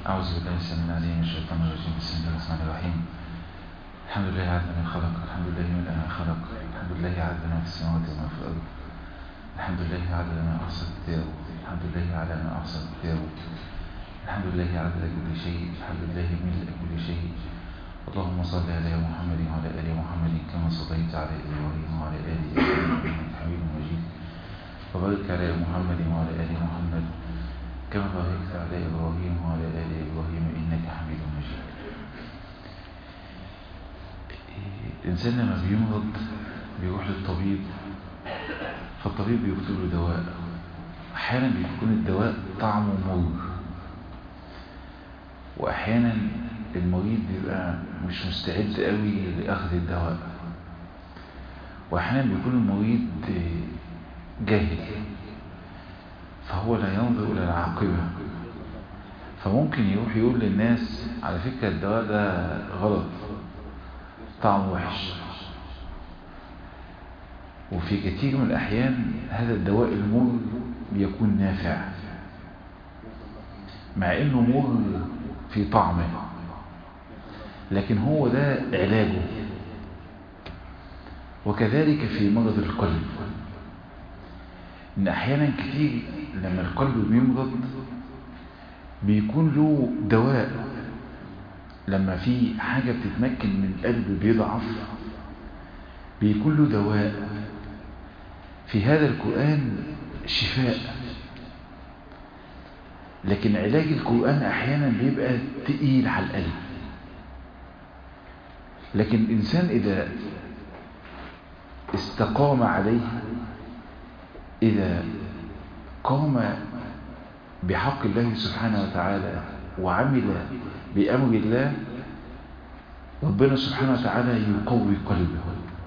أعوذ بالله السميع العليم من الشيطان الرجيم بسم الله الرحمن الرحيم الحمد لله عدد ما خلق الحمد لله من ما خلق الحمد لله عدد ما في السماوات وما في الأرض الحمد لله عدد ما أحصى كتابه الحمد لله على ما أحصى كتابه الحمد لله عدد كل شيء الحمد لله ملء كل شيء اللهم صل على محمد وعلى آل محمد كما صليت على إبراهيم وعلى آل إبراهيم إنك حميد مجيد وبارك على محمد وعلى آل محمد كما باركت على إبراهيم وعلى آل إبراهيم إنك حميد مجيد الإنسان لما بيمرض بيروح للطبيب فالطبيب بيكتب له دواء أحيانا بيكون الدواء طعمه مر وأحيانا المريض بيبقى مش مستعد قوي لأخذ الدواء وأحيانا بيكون المريض جاهل فهو لا ينظر إلى العاقبة فممكن يروح يقول للناس على فكرة الدواء ده غلط طعمه وحش وفي كثير من الأحيان هذا الدواء المر بيكون نافع مع انه مر في طعمه لكن هو ده علاجه وكذلك في مرض القلب ان احيانا كتير لما القلب بيمرض بيكون له دواء لما في حاجة بتتمكن من القلب بيضعف بيكون له دواء في هذا القرآن شفاء لكن علاج القرآن أحيانا بيبقى تقيل على القلب لكن الإنسان إذا استقام عليه إذا قام بحق الله سبحانه وتعالى وعمل بأمر الله ربنا سبحانه وتعالى يقوي قلبه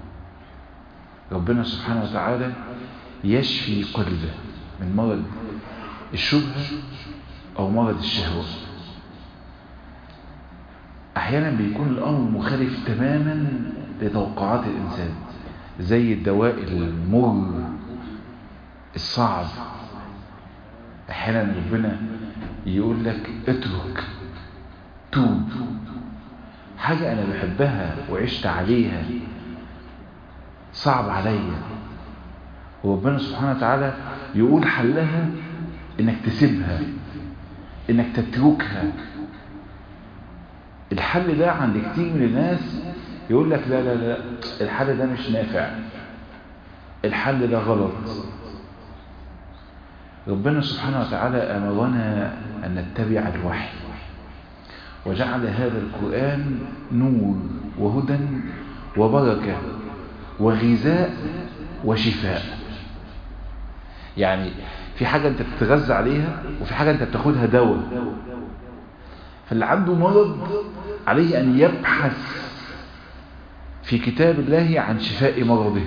ربنا سبحانه وتعالى يشفي قلبه من مرض الشبهة أو مرض الشهوة أحيانا بيكون الأمر مخالف تماما لتوقعات الإنسان زي الدواء المر الصعب أحيانا ربنا يقول لك اترك توب حاجة أنا بحبها وعشت عليها صعب عليا وربنا سبحانه وتعالى يقول حلها انك تسيبها انك تتركها الحل ده عند كتير من الناس يقول لك لا لا لا الحل ده مش نافع الحل ده غلط ربنا سبحانه وتعالى أمرنا أن نتبع الوحي وجعل هذا القرآن نور وهدى وبركة وغذاء وشفاء يعني في حاجة انت بتتغذى عليها وفي حاجة انت بتاخدها دواء فاللي عنده مرض عليه ان يبحث في كتاب الله عن شفاء مرضه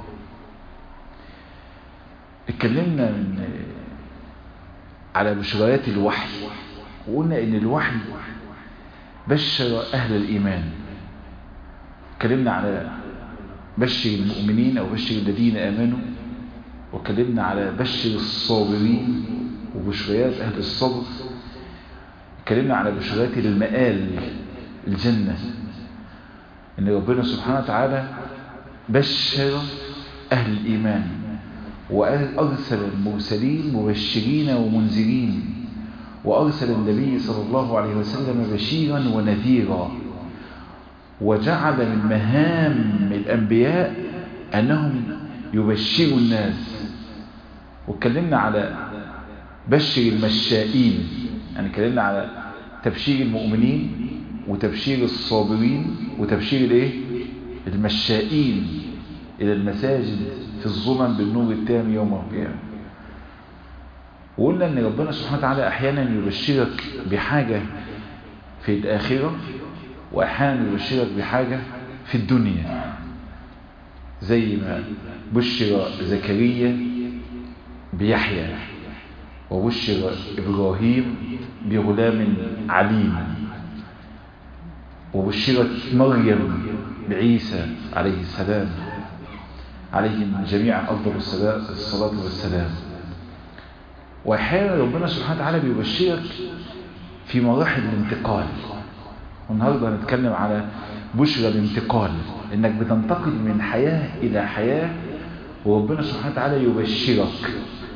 اتكلمنا من على بشريات الوحي وقلنا ان الوحي بشر اهل الايمان اتكلمنا على بشر المؤمنين او بشر الذين امنوا واتكلمنا على بشر الصابرين وبشريات أهل الصبر اتكلمنا على بشريات المآل الجنة إن ربنا سبحانه وتعالى بشر أهل الإيمان وأرسل المرسلين مبشرين ومنذرين وأرسل النبي صلى الله عليه وسلم بشيرا ونذيرا وجعل من مهام الأنبياء أنهم يبشروا الناس واتكلمنا على بشر المشائين يعني اتكلمنا على تبشير المؤمنين وتبشير الصابرين وتبشير الايه المشائين الى المساجد في الظلم بالنور التام يوم القيامه وقلنا ان ربنا سبحانه وتعالى احيانا يبشرك بحاجه في الاخره واحيانا يبشرك بحاجه في الدنيا زي ما بشر زكريا بيحيى وبشر إبراهيم بغلام عليم وبشرت مريم بعيسى عليه السلام عليهم جميعا أفضل الصلاة والسلام وأحيانا ربنا سبحانه وتعالى بيبشرك في مراحل الانتقال والنهاردة هنتكلم على بشرى الانتقال انك بتنتقل من حياة الى حياة وربنا سبحانه وتعالى يبشرك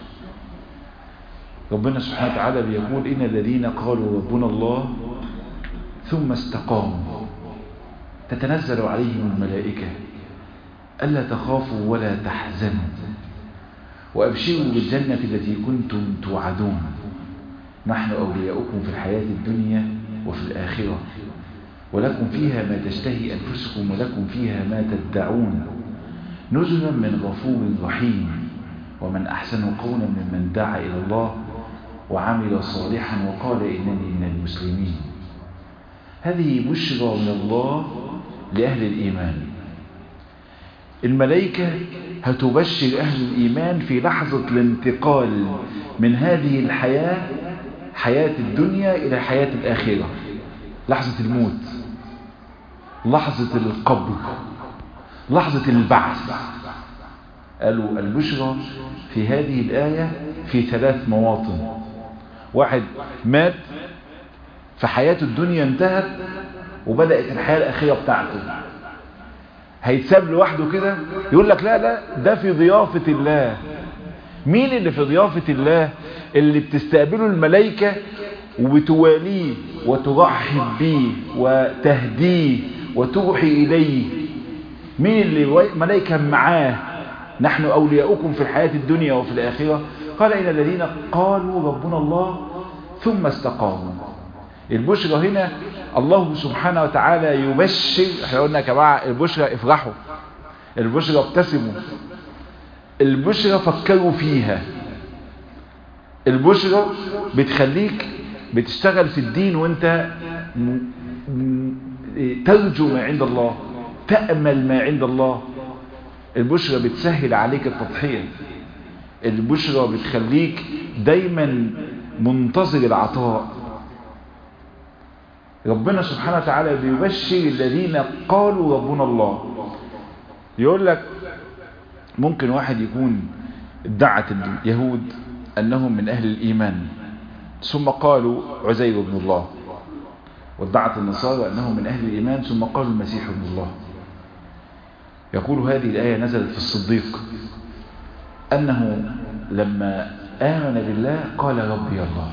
ربنا سبحانه وتعالى بيقول إن الذين قالوا ربنا الله ثم استقاموا تتنزل عليهم الملائكة ألا تخافوا ولا تحزنوا وأبشروا بالجنة التي كنتم توعدون نحن أولياؤكم في الحياة الدنيا وفي الآخرة ولكم فيها ما تشتهي أنفسكم ولكم فيها ما تدعون نزلا من غفور رحيم ومن أحسن قولا ممن دعا إلى الله وعمل صالحا وقال إنني من المسلمين هذه بشرى من الله لأهل الإيمان الملائكة هتبشر أهل الإيمان في لحظة الانتقال من هذه الحياة حياة الدنيا إلى حياة الآخرة لحظة الموت لحظة القبر لحظة البعث قالوا البشرى في هذه الآية في ثلاث مواطن واحد مات فحياته الدنيا انتهت وبدأت الحياة الأخيرة بتاعته هيتساب لوحده كده يقول لك لا لا ده في ضيافة الله مين اللي في ضيافة الله اللي بتستقبله الملائكة وبتواليه وترحب بيه وتهديه وتوحي إليه مين اللي ملائكة معاه نحن أولياؤكم في الحياة الدنيا وفي الآخرة قال إن الذين قالوا ربنا الله ثم استقاموا البشرى هنا الله سبحانه وتعالى يبشر احنا قلنا يا جماعه البشرى افرحوا البشرى ابتسموا البشرى فكروا فيها البشرى بتخليك بتشتغل في الدين وانت ترجو ما عند الله تأمل ما عند الله البشرى بتسهل عليك التضحية البشرى بتخليك دايما منتظر العطاء ربنا سبحانه وتعالى بيبشر الذين قالوا ربنا الله يقول لك ممكن واحد يكون ادعت اليهود أنهم من أهل الإيمان ثم قالوا عزير بن الله وادعت النصارى أنهم من أهل الإيمان ثم قالوا المسيح ابن الله يقول هذه الآية نزلت في الصديق أنه لما آمن بالله قال ربي الله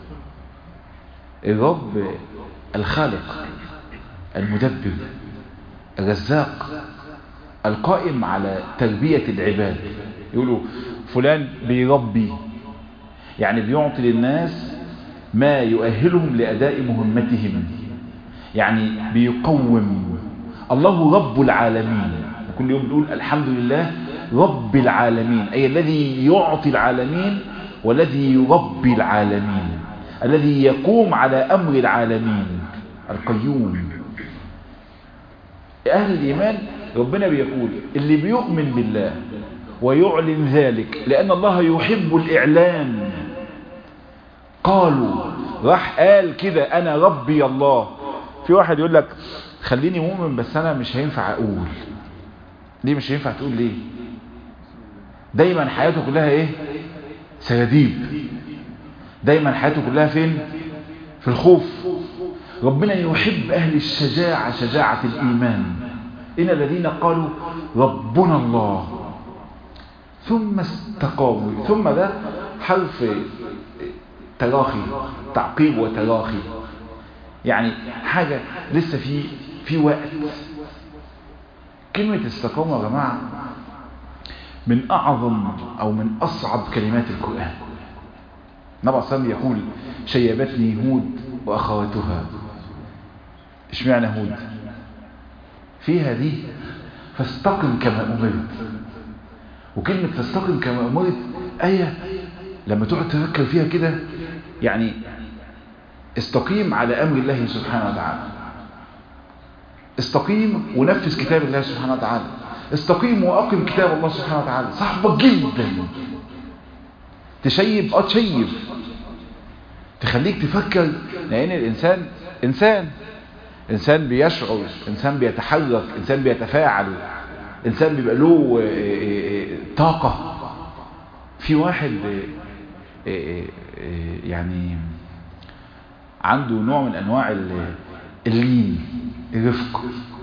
الرب الخالق المدبر الرزاق القائم على تربية العباد يقولوا فلان بيربي يعني بيعطي للناس ما يؤهلهم لأداء مهمتهم يعني بيقوم الله رب العالمين كل يوم بنقول الحمد لله رب العالمين أي الذي يعطي العالمين والذي يربي العالمين الذي يقوم على أمر العالمين القيوم أهل الإيمان ربنا بيقول اللي بيؤمن بالله ويعلن ذلك لأن الله يحب الإعلان قالوا راح قال كده أنا ربي الله في واحد يقول لك خليني مؤمن بس أنا مش هينفع أقول ليه مش هينفع تقول ليه دايما حياته كلها ايه سيديب دايما حياته كلها فين في الخوف ربنا يحب أهل الشجاعة شجاعة الإيمان إن الذين قالوا ربنا الله ثم استقاموا ثم ده حرف تراخي تعقيب وتراخي يعني حاجة لسه في في وقت كلمة استقامة يا جماعة من أعظم أو من أصعب كلمات القرآن النبي صلى الله يقول شيبتني هود وأخواتها اشمعنى هود فيها دي فاستقم كما أمرت وكلمة فاستقم كما أمرت آية لما تقعد تفكر فيها كده يعني استقيم على أمر الله سبحانه وتعالى استقيم ونفذ كتاب الله سبحانه وتعالى استقيم وأقم كتاب الله سبحانه وتعالى صعبة جدا تشيب اه تشيب تخليك تفكر لأن الإنسان إنسان إنسان بيشعر إنسان بيتحرك إنسان بيتفاعل إنسان بيبقى له طاقة في واحد يعني عنده نوع من انواع اللين الرفق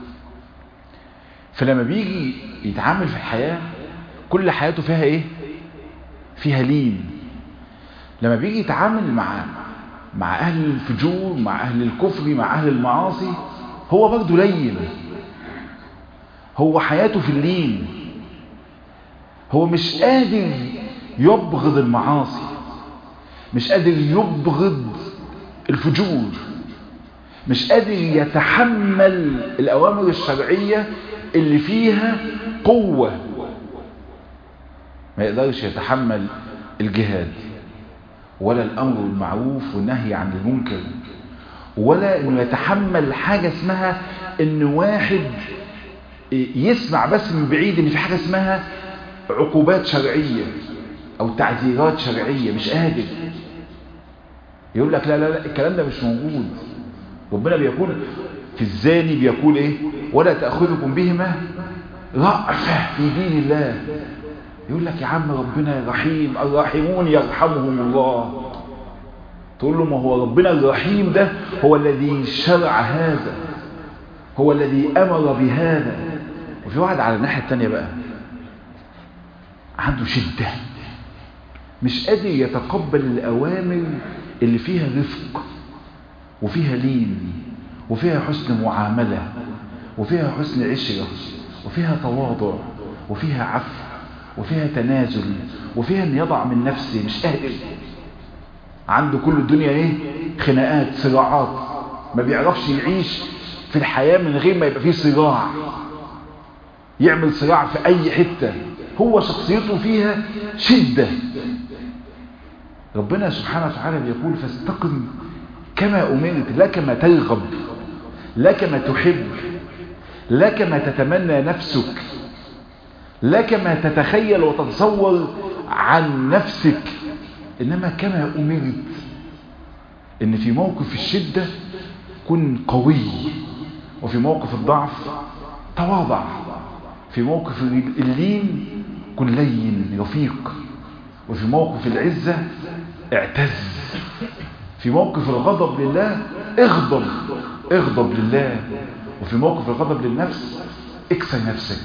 فلما بيجي يتعامل في الحياة كل حياته فيها ايه فيها لين لما بيجي يتعامل مع مع اهل الفجور مع اهل الكفر مع اهل المعاصي هو برضه لين هو حياته في اللين هو مش قادر يبغض المعاصي مش قادر يبغض الفجور مش قادر يتحمل الأوامر الشرعية اللي فيها قوة ما يقدرش يتحمل الجهاد ولا الأمر بالمعروف والنهي عن المنكر ولا انه يتحمل حاجة اسمها ان واحد يسمع بس من بعيد ان في حاجة اسمها عقوبات شرعية او تعذيرات شرعية مش قادر يقول لك لا لا لا الكلام ده مش موجود ربنا بيقول في الزاني بيقول ايه ولا تأخذكم بهما رأفة في دين الله يقول لك يا عم ربنا رحيم الراحمون يرحمهم الله تقول له ما هو ربنا الرحيم ده هو الذي شرع هذا هو الذي أمر بهذا وفي واحد على الناحية التانية بقى عنده شدة مش قادر يتقبل الأوامر اللي فيها رفق وفيها لين وفيها حسن معاملة وفيها حسن عشرة وفيها تواضع وفيها عفو وفيها تنازل وفيها ان يضع من نفسه مش قادر عنده كل الدنيا ايه خناقات صراعات ما بيعرفش يعيش في الحياة من غير ما يبقى فيه صراع يعمل صراع في اي حتة هو شخصيته فيها شدة ربنا سبحانه وتعالى بيقول فاستقم كما أمرت لا كما ترغب لا كما تحب لا كما تتمنى نفسك لا كما تتخيل وتتصور عن نفسك إنما كما أمرت إن في موقف الشدة كن قوي وفي موقف الضعف تواضع في موقف اللين كن لين رفيق وفي موقف العزة اعتز في موقف الغضب لله اغضب اغضب لله وفي موقف الغضب للنفس اكسر نفسك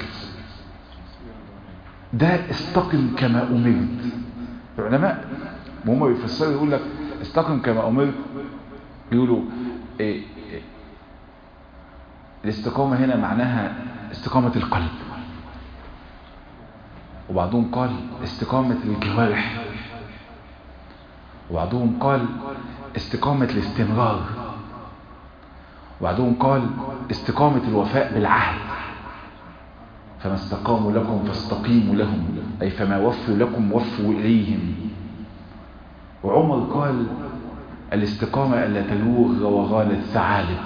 ده استقم كما أمرت العلماء وهم بيفسروا يقول لك استقم كما أمرت يقولوا إيه إيه الاستقامة هنا معناها استقامة القلب وبعضهم قال استقامة الجوارح وبعضهم قال استقامة الاستمرار وبعضهم قال استقامة الوفاء بالعهد فما استقاموا لكم فاستقيموا لهم أي فما وفوا لكم وفوا إليهم وعمر قال الاستقامة ألا تلوغ روغان الثعالب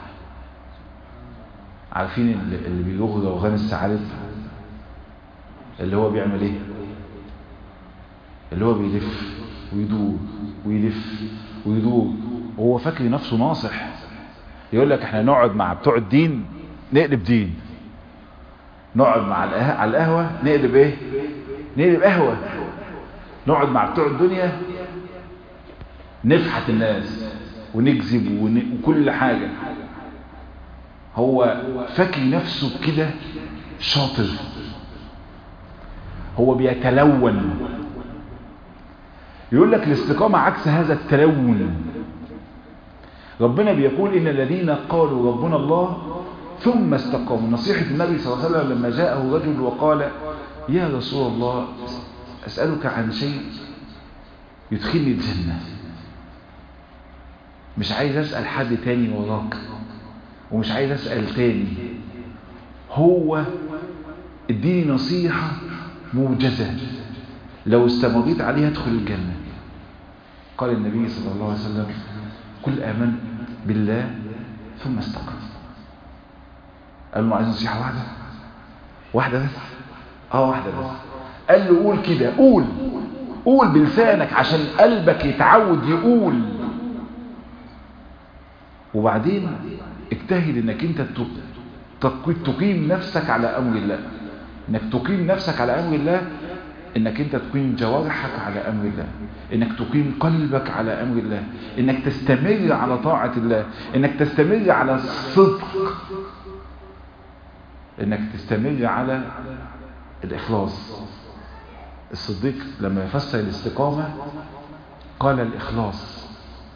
عارفين اللي بيلوغ روغان الثعالب اللي هو بيعمل ايه اللي هو بيلف ويدور ويلف ويدور وهو فاكر نفسه ناصح يقول لك احنا نقعد مع بتوع الدين نقلب دين نقعد مع على القهوة نقلب ايه نقلب قهوة نقعد مع بتوع الدنيا نفحت الناس ونكذب ون... وكل حاجة هو فاكر نفسه كده شاطر هو بيتلون يقول لك الاستقامة عكس هذا التلون ربنا بيقول إن الذين قالوا ربنا الله ثم استقاموا نصيحة النبي صلى الله عليه وسلم لما جاءه رجل وقال يا رسول الله أسألك عن شيء يدخلني الجنة مش عايز أسأل حد تاني وراك ومش عايز أسأل تاني هو اديني نصيحة موجزة لو استمريت عليها ادخل الجنة قال النبي صلى الله عليه وسلم كل آمن بالله ثم استقم قال له عايز نصيحة واحدة واحدة بس اه واحدة بس قال له قول كده قول قول بلسانك عشان قلبك يتعود يقول وبعدين اجتهد انك انت تقيم نفسك على امر الله انك تقيم نفسك على امر الله انك انت تقيم جوارحك على امر الله انك تقيم قلبك على امر الله انك تستمر على طاعة الله انك تستمر على الصدق انك تستمر على الاخلاص الصديق لما يفسر الاستقامة قال الاخلاص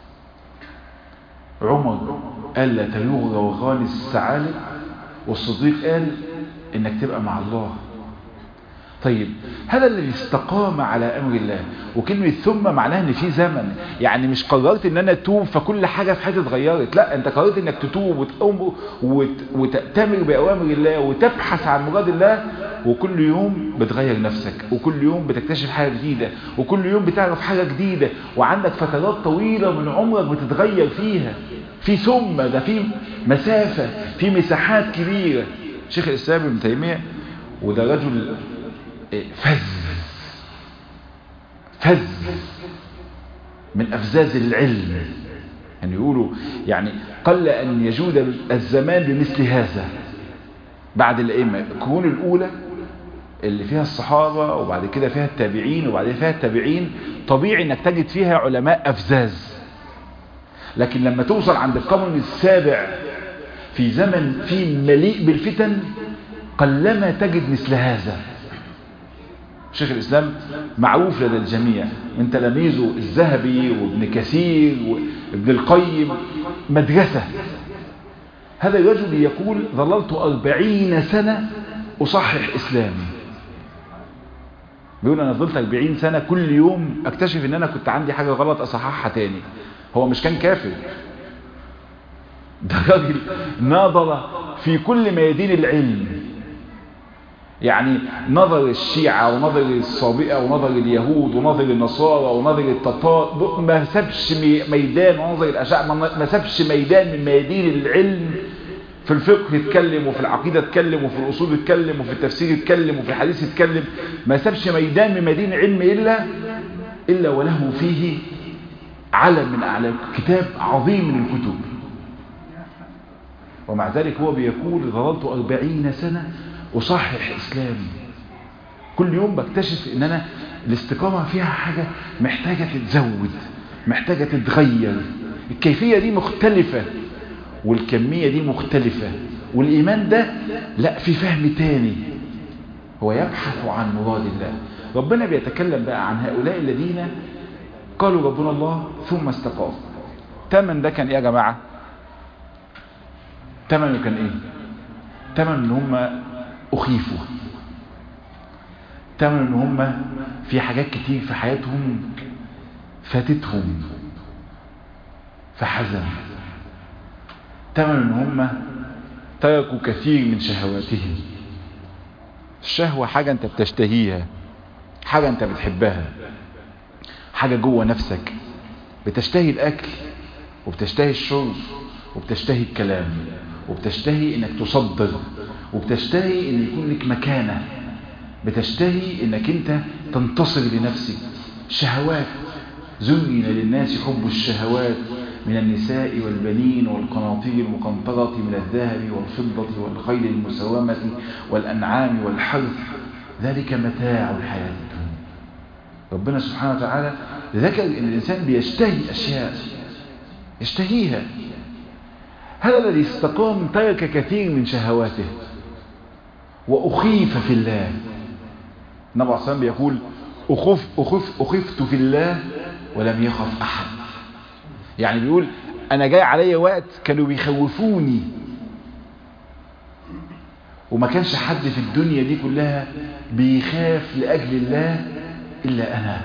عمر قال لا تلوغ روغان السعالب والصديق قال انك تبقى مع الله طيب هذا اللي استقام على امر الله وكلمة ثم معناها ان في زمن يعني مش قررت ان انا اتوب فكل حاجة في حياتي اتغيرت لا انت قررت انك تتوب وتقوم وت... وتأتمر بأوامر الله وتبحث عن مراد الله وكل يوم بتغير نفسك وكل يوم بتكتشف حاجة جديدة وكل يوم بتعرف حاجة جديدة وعندك فترات طويلة من عمرك بتتغير فيها في ثم ده في مسافة في مساحات كبيرة شيخ الإسلام ابن تيمية وده رجل فز فز من أفزاز العلم يعني يقولوا يعني قل أن يجود الزمان بمثل هذا بعد الأئمة القرون الأولى اللي فيها الصحابة وبعد كده فيها التابعين وبعد فيها التابعين طبيعي انك تجد فيها علماء أفزاز لكن لما توصل عند القرن السابع في زمن فيه مليء بالفتن قلما تجد مثل هذا شيخ الإسلام معروف لدى الجميع من تلاميذه الذهبي وابن كثير وابن القيم مدرسة هذا الرجل يقول ظللت أربعين سنة أصحح إسلامي بيقول أنا ظلت أربعين سنة كل يوم أكتشف أن أنا كنت عندي حاجة غلط أصححها تاني هو مش كان كافر ده راجل ناظر في كل ميادين العلم يعني نظر الشيعة ونظر الصابئة ونظر اليهود ونظر النصارى ونظر التتار ما سابش ميدان ونظر الأشاعرة ما سابش ميدان من ميادين العلم في الفقه يتكلم وفي العقيدة يتكلم وفي الأصول يتكلم وفي التفسير يتكلم وفي الحديث يتكلم ما سابش ميدان من ميادين العلم إلا إلا وله فيه علم من أعلام كتاب عظيم من الكتب ومع ذلك هو بيقول ظللت أربعين سنة أصحح إسلامي كل يوم بكتشف ان انا الاستقامة فيها حاجة محتاجة تتزود محتاجة تتغير الكيفية دي مختلفة والكمية دي مختلفة والإيمان ده لا في فهم تاني هو يبحث عن مراد الله ربنا بيتكلم بقى عن هؤلاء الذين قالوا ربنا الله ثم استقاموا تمن ده كان ايه يا جماعة تمنه كان ايه تمن ان هم اخيفوا تمن ان هم في حاجات كتير في حياتهم فاتتهم فحزن تمن ان هم تركوا كثير من شهواتهم الشهوة حاجة انت بتشتهيها حاجة انت بتحبها حاجة جوه نفسك بتشتهي الاكل وبتشتهي الشرب وبتشتهي الكلام وبتشتهي انك تصدر وبتشتهي ان يكون لك مكانة بتشتهي انك انت تنتصر لنفسك شهوات زين للناس حب الشهوات من النساء والبنين والقناطير المقنطرة من الذهب والفضة والخيل المسومة والأنعام والحرث ذلك متاع الحياة الدنيا ربنا سبحانه وتعالى ذكر ان الانسان بيشتهي اشياء يشتهيها هذا الذي استقام ترك كثير من شهواته وأخيف في الله النبي عليه الصلاة بيقول أخف أخف أخفت في الله ولم يخف أحد يعني بيقول أنا جاي علي وقت كانوا بيخوفوني وما كانش حد في الدنيا دي كلها بيخاف لأجل الله إلا أنا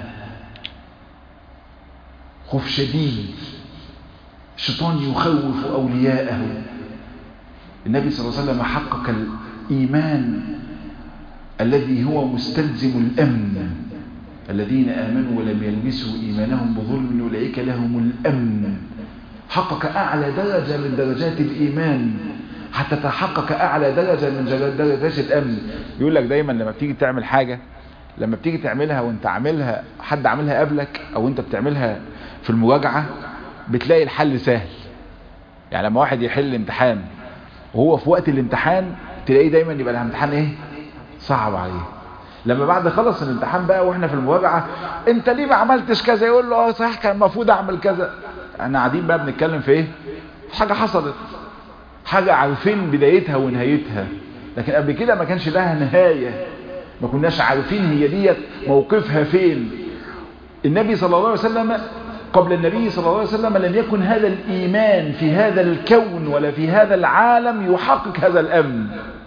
خوف شديد الشيطان يخوف أولياءه النبي صلى الله عليه وسلم حقق الإيمان الذي هو مستلزم الأمن الذين آمنوا ولم يلبسوا إيمانهم بظلم أولئك لهم الأمن حقق أعلى درجة من درجات الإيمان حتى تحقق أعلى درجة من درجات الأمن يقول لك دايما لما بتيجي تعمل حاجة لما بتيجي تعملها وانت عاملها حد عاملها قبلك او انت بتعملها في المراجعة بتلاقي الحل سهل يعني لما واحد يحل امتحان وهو في وقت الامتحان تلاقيه دايما يبقى الامتحان ايه صعب عليه لما بعد خلص الامتحان بقى واحنا في المراجعه انت ليه ما عملتش كذا يقول له اه صحيح كان المفروض اعمل كذا احنا قاعدين بقى بنتكلم في ايه في حاجه حصلت حاجه عارفين بدايتها ونهايتها لكن قبل كده ما كانش لها نهايه ما كناش عارفين هي ديت موقفها فين النبي صلى الله عليه وسلم قبل النبي صلى الله عليه وسلم لم يكن هذا الإيمان في هذا الكون ولا في هذا العالم يحقق هذا الأمن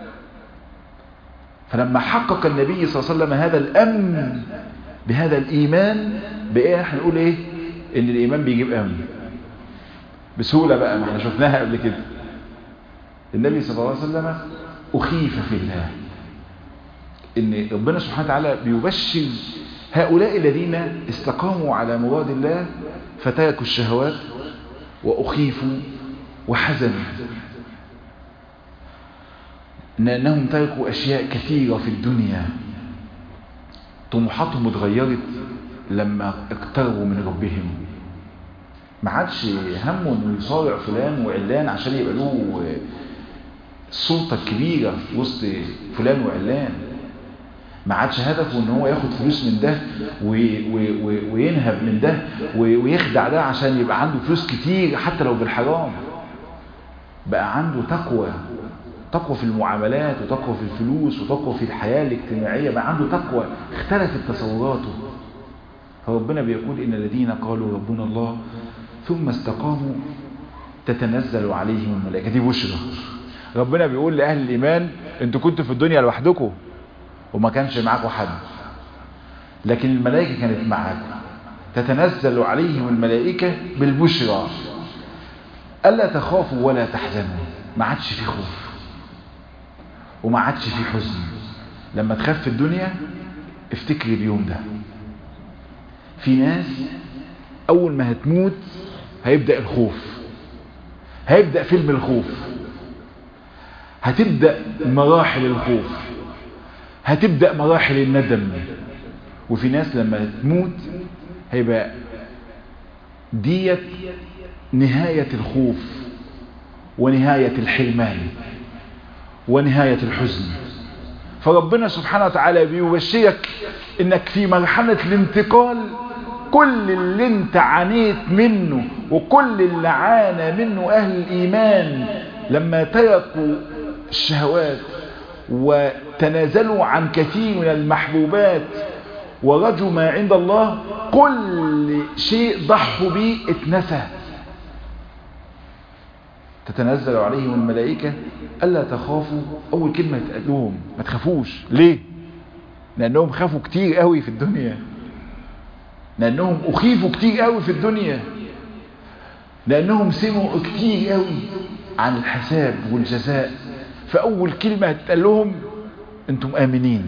فلما حقق النبي صلى الله عليه وسلم هذا الأمن بهذا الإيمان بإيه احنا نقول إيه إن الإيمان بيجيب أمن بسهولة بقى ما احنا شفناها قبل كده النبي صلى الله عليه وسلم أخيف في الله إن ربنا سبحانه وتعالى بيبشر هؤلاء الذين استقاموا على مراد الله فتركوا الشهوات وأخيفوا وحزنوا لأنهم تركوا أشياء كثيرة في الدنيا طموحاتهم اتغيرت لما اقتربوا من ربهم ما عادش همه انه يصارع فلان وعلان عشان يبقى له السلطة الكبيرة في وسط فلان وعلان ما عادش هدفه ان هو ياخد فلوس من ده وينهب من ده ويخدع ده عشان يبقى عنده فلوس كتير حتى لو بالحرام بقى عنده تقوى تقوى في المعاملات وتقوى في الفلوس وتقوى في الحياة الاجتماعية بقى عنده تقوى اختلفت تصوراته فربنا بيقول إن الذين قالوا ربنا الله ثم استقاموا تتنزل عليهم الملائكة دي بشرى ربنا بيقول لأهل الإيمان انتوا كنتوا في الدنيا لوحدكم وما كانش معاكم حد لكن الملائكة كانت معاكم تتنزل عليهم الملائكة بالبشرى ألا تخافوا ولا تحزنوا ما عادش في خوف وما عادش في حزن لما تخاف في الدنيا افتكر اليوم ده في ناس أول ما هتموت هيبدأ الخوف هيبدأ فيلم الخوف هتبدأ مراحل الخوف هتبدأ مراحل الندم وفي ناس لما تموت هيبقى ديت نهاية الخوف ونهاية الحرمان ونهاية الحزن فربنا سبحانه وتعالى بيبشرك انك في مرحلة الانتقال كل اللي انت عانيت منه وكل اللي عانى منه اهل الايمان لما تركوا الشهوات وتنازلوا عن كثير من المحبوبات ورجوا ما عند الله كل شيء ضحوا به اتنسى تتنزل عليهم الملائكة ألا تخافوا أول كلمة تقال لهم ما تخافوش ليه؟ لأنهم خافوا كتير قوي في الدنيا لأنهم أخيفوا كتير قوي في الدنيا لأنهم سمعوا كتير قوي عن الحساب والجزاء فأول كلمة هتقال لهم أنتم آمنين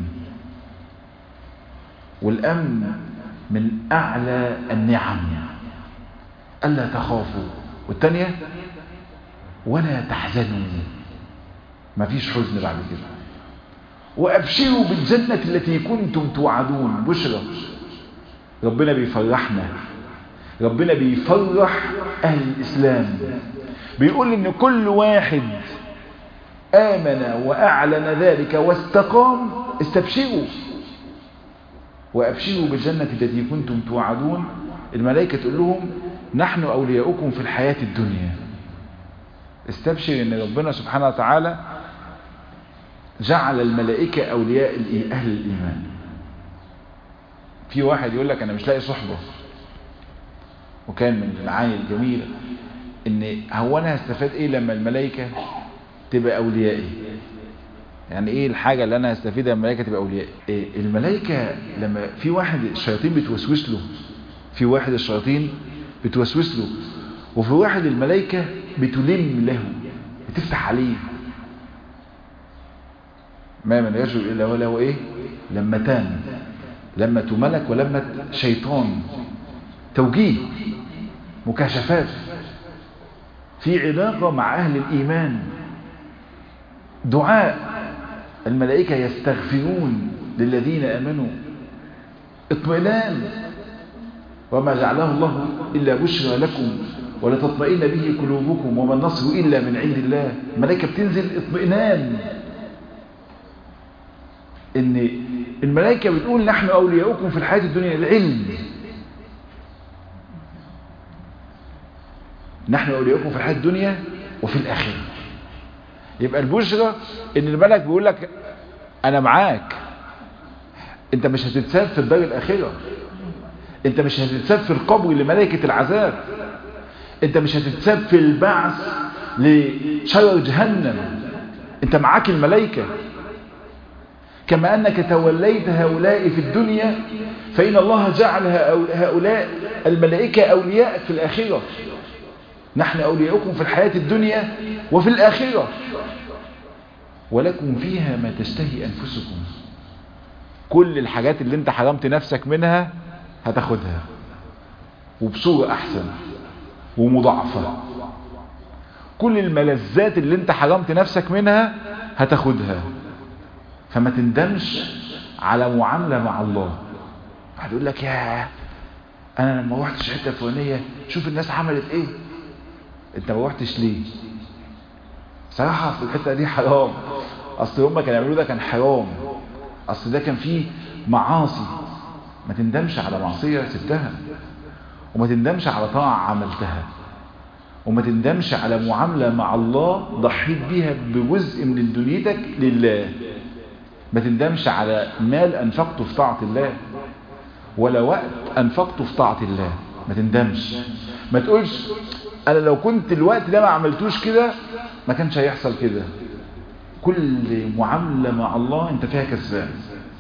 والأمن من أعلى النعم ألا تخافوا والثانية ولا تحزنوا ما فيش حزن بعد كده وأبشروا بالجنة التي كنتم توعدون بشرى ربنا بيفرحنا ربنا بيفرح أهل الإسلام بيقول إن كل واحد آمن وأعلن ذلك واستقام استبشروا وأبشروا بالجنة التي كنتم توعدون الملائكة تقول لهم نحن أولياؤكم في الحياة الدنيا استبشر ان ربنا سبحانه وتعالى جعل الملائكة أولياء أهل الإيمان في واحد يقول لك أنا مش لاقي صحبة وكان من المعاني الجميلة ان هو أنا هستفاد إيه لما الملائكة تبقى أوليائي يعني ايه الحاجة اللي انا هستفيدها من الملائكة تبقى اولياء إيه الملائكة لما في واحد الشياطين بتوسوس له في واحد الشياطين بتوسوس له وفي واحد الملائكة بتلم له بتفتح عليه ما من يرجو إلا وله إيه لمتان لمة ملك ولمة شيطان توجيه مكاشفات في علاقة مع أهل الإيمان دعاء الملائكة يستغفرون للذين آمنوا اطمئنان وما جعله الله إلا بشرى لكم ولتطمئن به قلوبكم وما النصر إلا من عند الله الملائكة بتنزل اطمئنان ان الملائكة بتقول نحن أولياؤكم في الحياة الدنيا العلم نحن أولياؤكم في الحياة الدنيا وفي الآخرة يبقى البشرى ان الملك بيقول لك انا معاك انت مش هتتساب في الدار الاخرة انت مش هتتساب في القبر لملائكة العذاب انت مش هتتساب في البعث لشرر جهنم انت معاك الملائكة كما انك توليت هؤلاء في الدنيا فإن الله جعل هؤلاء الملائكة أولياء في الآخرة نحن أولياؤكم في الحياة الدنيا وفي الآخرة ولكم فيها ما تشتهي أنفسكم كل الحاجات اللي انت حرمت نفسك منها هتاخدها وبصورة أحسن ومضاعفة كل الملذات اللي انت حرمت نفسك منها هتاخدها فما تندمش على معاملة مع الله واحد يقول لك يا انا لما روحتش حته فلانيه شوف الناس عملت ايه انت ما روحتش ليه صراحه في الحته دي حرام اصل هم كانوا يعملوا ده كان حرام اصل ده كان فيه معاصي ما تندمش على معصيه سبتها وما تندمش على طاعه عملتها وما تندمش على معامله مع الله ضحيت بيها بجزء من دنيتك لله ما تندمش على مال انفقته في طاعه الله ولا وقت أنفقته في طاعة الله ما تندمش ما تقولش أنا لو كنت الوقت ده ما عملتوش كده ما كانش هيحصل كده كل معاملة مع الله انت فيها كسبان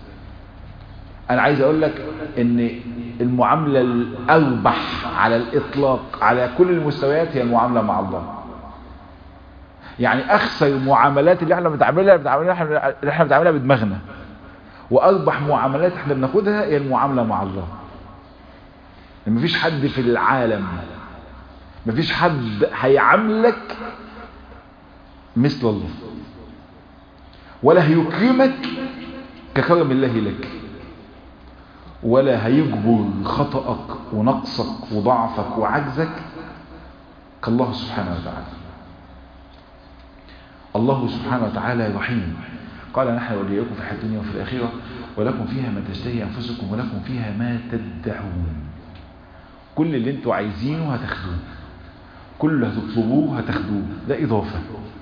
أنا عايز أقول لك أن المعاملة الأربح على الإطلاق على كل المستويات هي المعاملة مع الله يعني أخسر المعاملات اللي احنا بنتعاملها اللي احنا بنتعاملها بدماغنا وأربح معاملات احنا بناخدها هي المعاملة مع الله مفيش حد في العالم مفيش حد هيعاملك مثل الله ولا هيكرمك ككرم الله لك ولا هيجبر خطأك ونقصك وضعفك وعجزك كالله سبحانه وتعالى الله سبحانه وتعالى رحيم قال نحن وليكم في الحياة الدنيا وفي الآخرة ولكم فيها ما تشتهي أنفسكم ولكم فيها ما تدعون كل اللي انتوا عايزينه هتاخدوه كل اللي هتطلبوه هتاخدوه ده إضافة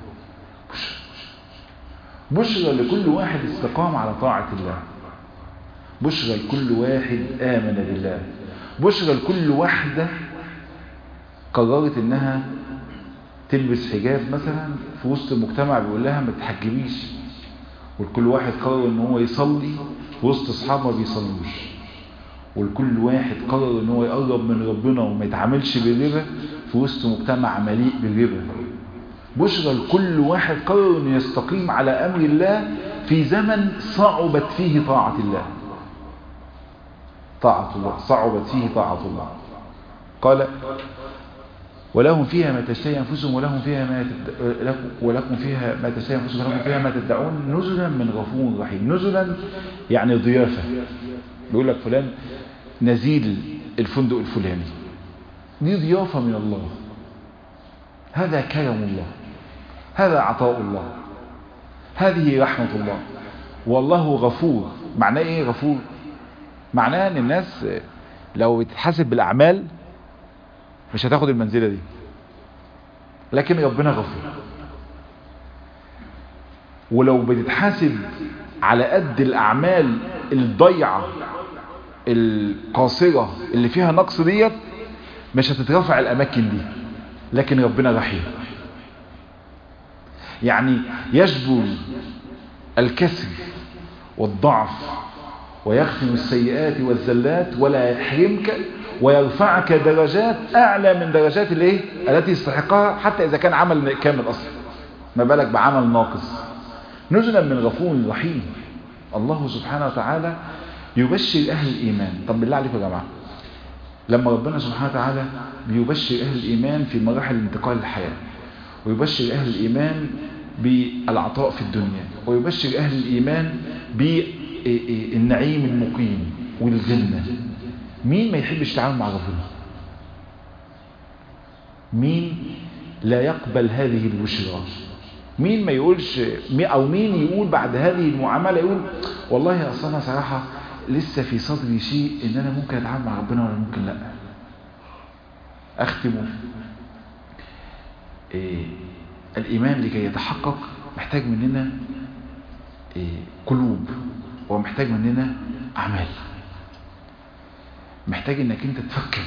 بشرى لكل واحد استقام على طاعة الله بشرى لكل واحد آمن بالله بشرى لكل واحدة قررت انها تلبس حجاب مثلا في وسط المجتمع بيقول لها ما تحجبيش والكل واحد قرر ان هو يصلي في وسط اصحابه ما بيصلوش والكل واحد قرر ان هو يقرب من ربنا وما يتعاملش بالربا في وسط مجتمع مليء بالربا بشرى لكل واحد قرر انه يستقيم على امر الله في زمن صعبت فيه طاعة الله طاعة الله صعبت فيه طاعة الله قال ولهم فيها ما تشتهي أنفسهم ولهم فيها ما تد... ولكم فيها ما تشتهي أنفسهم ولكم فيها ما تدعون نزلا من غفور رحيم نزلا يعني ضيافة بيقول لك فلان نزيل الفندق الفلاني دي ضيافة من الله هذا كرم الله هذا عطاء الله هذه رحمة الله والله غفور معناه ايه غفور معناه ان الناس لو بتتحاسب بالاعمال مش هتاخد المنزلة دي لكن ربنا غفور ولو بتتحاسب على قد الأعمال الضيعة القاصرة اللي فيها نقص ديت مش هتترفع الأماكن دي لكن ربنا رحيم يعني يجبر الكسر والضعف ويختم السيئات والزلات ولا يحرمك ويرفعك درجات أعلى من درجات الايه التي يستحقها حتى إذا كان عمل كامل أصلا ما بالك بعمل ناقص نزلا من غفور رحيم الله سبحانه وتعالى يبشر أهل الإيمان طب بالله عليكم يا جماعة لما ربنا سبحانه وتعالى بيبشر أهل الإيمان في مراحل انتقال الحياة ويبشر أهل الإيمان بالعطاء في الدنيا ويبشر أهل الإيمان بالنعيم المقيم والجنة مين ما يحبش يتعامل مع ربنا مين لا يقبل هذه البشرى مين ما يقولش مي- او مين يقول بعد هذه المعامله يقول والله يا اصل انا صراحه لسه في صدري شيء ان انا ممكن اتعامل مع ربنا ولا ممكن لا اختم إيه الايمان لكي يتحقق محتاج مننا إيه قلوب ومحتاج مننا اعمال محتاج انك انت تفكر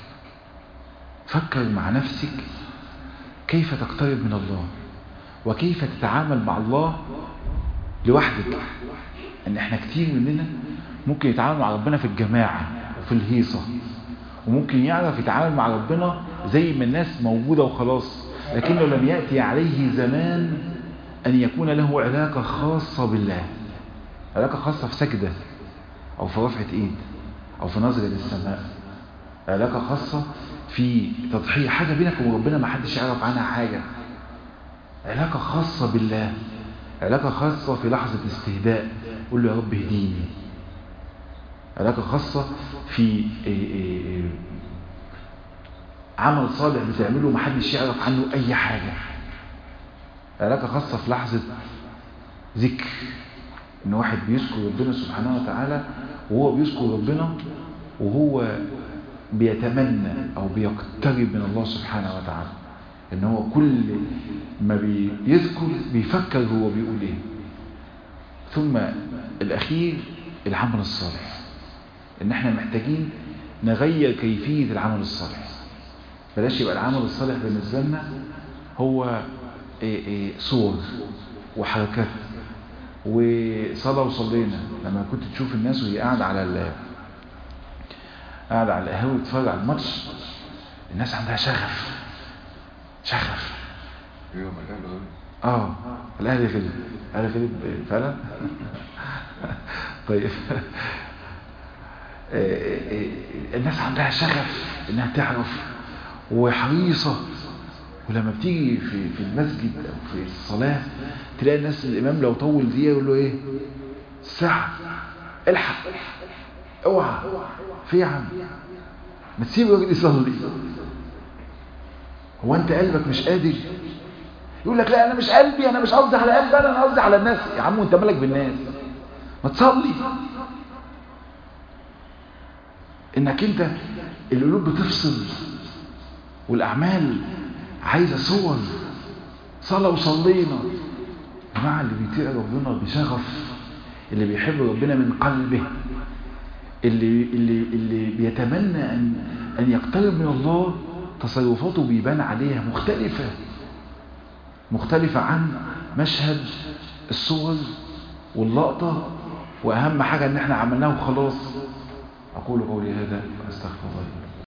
فكر مع نفسك كيف تقترب من الله وكيف تتعامل مع الله لوحدك ان احنا كتير مننا ممكن يتعامل مع ربنا في الجماعة وفي الهيصة وممكن يعرف يتعامل مع ربنا زي ما الناس موجودة وخلاص لكنه لم يأتي عليه زمان أن يكون له علاقة خاصة بالله علاقة خاصة في سجدة أو في رفعة إيد أو في نظرة للسماء علاقة خاصة في تضحية حاجة بينك وبين ربنا ما حدش يعرف عنها حاجة علاقة خاصة بالله علاقة خاصة في لحظة استهداء قول له يا رب اهديني علاقة خاصة في إيه إيه إيه عمل صالح بتعمله محدش يعرف عنه أي حاجة علاقة خاصة في لحظة ذكر إن واحد بيذكر ربنا سبحانه وتعالى وهو بيذكر ربنا وهو بيتمنى أو بيقترب من الله سبحانه وتعالى إن هو كل ما بيذكر بيفكر هو بيقول إيه ثم الأخير العمل الصالح إن إحنا محتاجين نغير كيفية العمل الصالح بلاش يبقى العمل الصالح بالنسبة لنا هو إيه إيه صور وحركات وصلاة وصلينا لما كنت تشوف الناس وهي قاعدة على ال قاعدة على القهوة تتفرج على الماتش الناس عندها شغف شغف ايوه مليان غير اه الاهلي غلب الاهلي غلب فعلا طيب آه، آه، الناس عندها شغف انها تعرف وحريصه ولما بتيجي في في المسجد او في الصلاه تلاقي الناس الامام لو طول دقيقه يقول له ايه ساعه الحق اوعى في يا عم ما تسيب الراجل يصلي هو انت قلبك مش قادر يقول لك لا انا مش قلبي انا مش قصدي على قلبي انا قصدي على الناس يا عم وانت مالك بالناس ما تصلي انك انت القلوب بتفصل والاعمال عايزه صور صلاه وصلينا جماعه اللي بيطيع ربنا بشغف اللي بيحب ربنا من قلبه اللي اللي اللي بيتمنى ان ان يقترب من الله تصرفاته بيبان عليها مختلفه مختلفة عن مشهد الصور واللقطة وأهم حاجة إن إحنا عملناه وخلاص أقول قولي هذا وأستغفر الله